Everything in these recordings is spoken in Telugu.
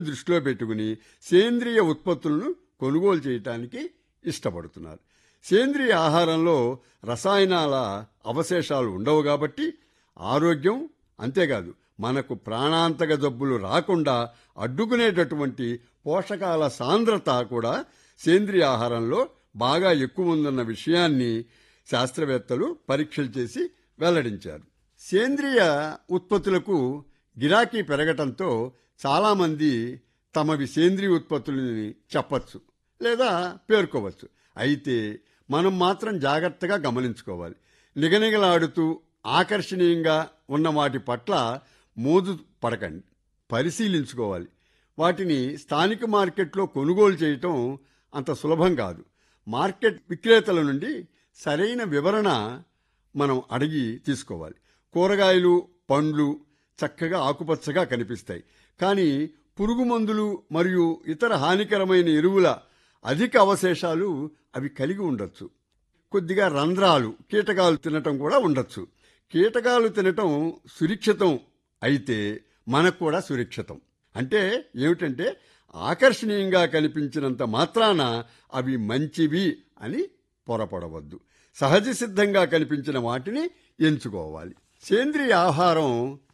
దృష్టిలో పెట్టుకుని సేంద్రియ ఉత్పత్తులను కొనుగోలు చేయటానికి ఇష్టపడుతున్నారు సేంద్రియ ఆహారంలో రసాయనాల అవశేషాలు ఉండవు కాబట్టి ఆరోగ్యం అంతేకాదు మనకు ప్రాణాంతక జబ్బులు రాకుండా అడ్డుకునేటటువంటి పోషకాల సాంద్రత కూడా సేంద్రియ ఆహారంలో బాగా ఎక్కువ ఉందన్న విషయాన్ని శాస్త్రవేత్తలు పరీక్షలు చేసి వెల్లడించారు సేంద్రియ ఉత్పత్తులకు గిరాకీ పెరగటంతో చాలామంది తమవి సేంద్రియ ఉత్పత్తులని చెప్పచ్చు లేదా పేర్కోవచ్చు అయితే మనం మాత్రం జాగ్రత్తగా గమనించుకోవాలి నిగనిగలాడుతూ ఆకర్షణీయంగా ఉన్న వాటి పట్ల మోజు పడకండి పరిశీలించుకోవాలి వాటిని స్థానిక మార్కెట్లో కొనుగోలు చేయటం అంత సులభం కాదు మార్కెట్ విక్రేతల నుండి సరైన వివరణ మనం అడిగి తీసుకోవాలి కూరగాయలు పండ్లు చక్కగా ఆకుపచ్చగా కనిపిస్తాయి కానీ పురుగు మందులు మరియు ఇతర హానికరమైన ఎరువుల అధిక అవశేషాలు అవి కలిగి ఉండొచ్చు కొద్దిగా రంధ్రాలు కీటకాలు తినటం కూడా ఉండొచ్చు కీటకాలు తినటం సురక్షితం అయితే మనకు కూడా సురక్షితం అంటే ఏమిటంటే ఆకర్షణీయంగా కనిపించినంత మాత్రాన అవి మంచివి అని పొరపడవద్దు సహజ సిద్ధంగా కనిపించిన వాటిని ఎంచుకోవాలి సేంద్రియ ఆహారం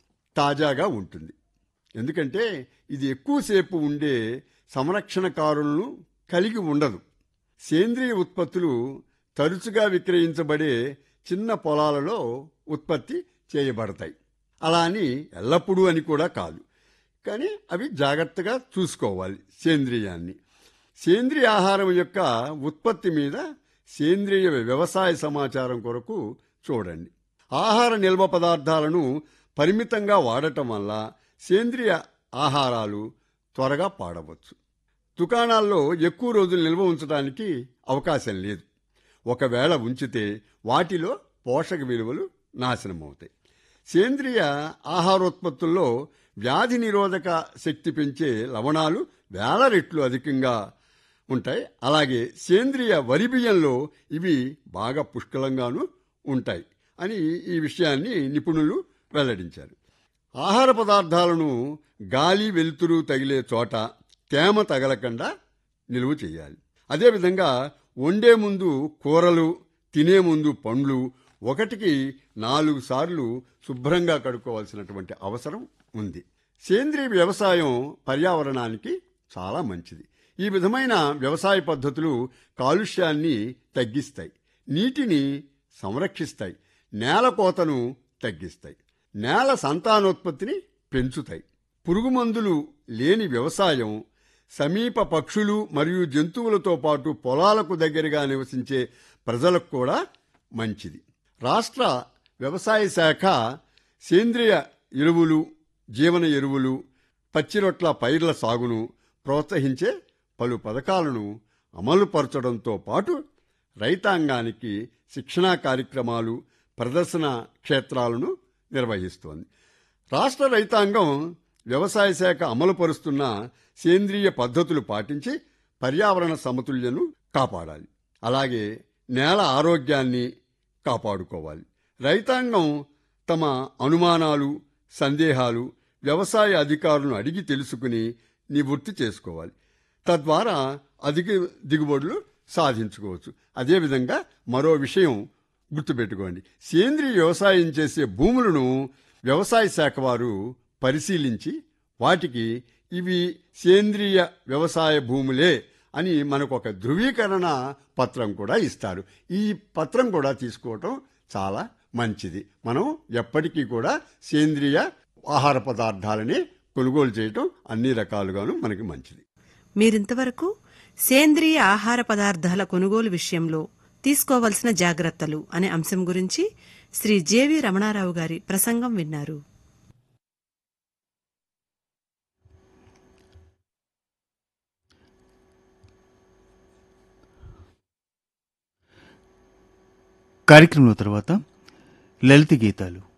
తాజాగా ఉంటుంది ఎందుకంటే ఇది ఎక్కువసేపు ఉండే సంరక్షణకారులను కలిగి ఉండదు సేంద్రియ ఉత్పత్తులు తరచుగా విక్రయించబడే చిన్న పొలాలలో ఉత్పత్తి చేయబడతాయి అలా అని ఎల్లప్పుడూ అని కూడా కాదు కానీ అవి జాగ్రత్తగా చూసుకోవాలి సేంద్రియాన్ని సేంద్రియ ఆహారం యొక్క ఉత్పత్తి మీద సేంద్రియ వ్యవసాయ సమాచారం కొరకు చూడండి ఆహార నిల్వ పదార్థాలను పరిమితంగా వాడటం వల్ల సేంద్రియ ఆహారాలు త్వరగా పాడవచ్చు దుకాణాల్లో ఎక్కువ రోజులు నిల్వ ఉంచడానికి అవకాశం లేదు ఒకవేళ ఉంచితే వాటిలో పోషక విలువలు నాశనమవుతాయి సేంద్రియ ఆహారోత్పత్తుల్లో వ్యాధి నిరోధక శక్తి పెంచే లవణాలు వేల రెట్లు అధికంగా ఉంటాయి అలాగే సేంద్రియ వరి బియ్యంలో ఇవి బాగా పుష్కలంగాను ఉంటాయి అని ఈ విషయాన్ని నిపుణులు వెల్లడించారు ఆహార పదార్థాలను గాలి వెలుతురు తగిలే చోట తేమ తగలకుండా నిలువ చేయాలి అదేవిధంగా వండే ముందు కూరలు తినే ముందు పండ్లు ఒకటికి నాలుగు సార్లు శుభ్రంగా కడుక్కోవాల్సినటువంటి అవసరం ఉంది సేంద్రీయ వ్యవసాయం పర్యావరణానికి చాలా మంచిది ఈ విధమైన వ్యవసాయ పద్ధతులు కాలుష్యాన్ని తగ్గిస్తాయి నీటిని సంరక్షిస్తాయి నేల కోతను తగ్గిస్తాయి నేల సంతానోత్పత్తిని పెంచుతాయి పురుగు మందులు లేని వ్యవసాయం సమీప పక్షులు మరియు జంతువులతో పాటు పొలాలకు దగ్గరగా నివసించే ప్రజలకు కూడా మంచిది రాష్ట్ర వ్యవసాయ శాఖ సేంద్రియ ఎరువులు జీవన ఎరువులు పచ్చిరొట్ల పైర్ల సాగును ప్రోత్సహించే పలు పథకాలను అమలుపరచడంతో పాటు రైతాంగానికి శిక్షణా కార్యక్రమాలు ప్రదర్శన క్షేత్రాలను నిర్వహిస్తోంది రాష్ట్ర రైతాంగం వ్యవసాయ శాఖ అమలుపరుస్తున్న సేంద్రియ పద్ధతులు పాటించి పర్యావరణ సమతుల్యను కాపాడాలి అలాగే నేల ఆరోగ్యాన్ని కాపాడుకోవాలి రైతాంగం తమ అనుమానాలు సందేహాలు వ్యవసాయ అధికారులను అడిగి తెలుసుకుని నివృత్తి చేసుకోవాలి తద్వారా అధిక దిగుబడులు సాధించుకోవచ్చు అదేవిధంగా మరో విషయం గుర్తుపెట్టుకోండి సేంద్రియ వ్యవసాయం చేసే భూములను వ్యవసాయ శాఖ వారు పరిశీలించి వాటికి ఇవి సేంద్రియ వ్యవసాయ భూములే అని మనకు ఒక ధృవీకరణ పత్రం కూడా ఇస్తారు ఈ పత్రం కూడా తీసుకోవటం చాలా మంచిది మనం ఎప్పటికీ కూడా సేంద్రియ ఆహార పదార్థాలని కొనుగోలు చేయటం అన్ని రకాలుగాను మనకి మంచిది మీరింతవరకు సేంద్రియ ఆహార పదార్థాల కొనుగోలు విషయంలో తీసుకోవలసిన జాగ్రత్తలు అనే అంశం గురించి శ్రీ జేవి రమణారావు గారి ప్రసంగం విన్నారు కార్యక్రమంలో తర్వాత లలిత గీతాలు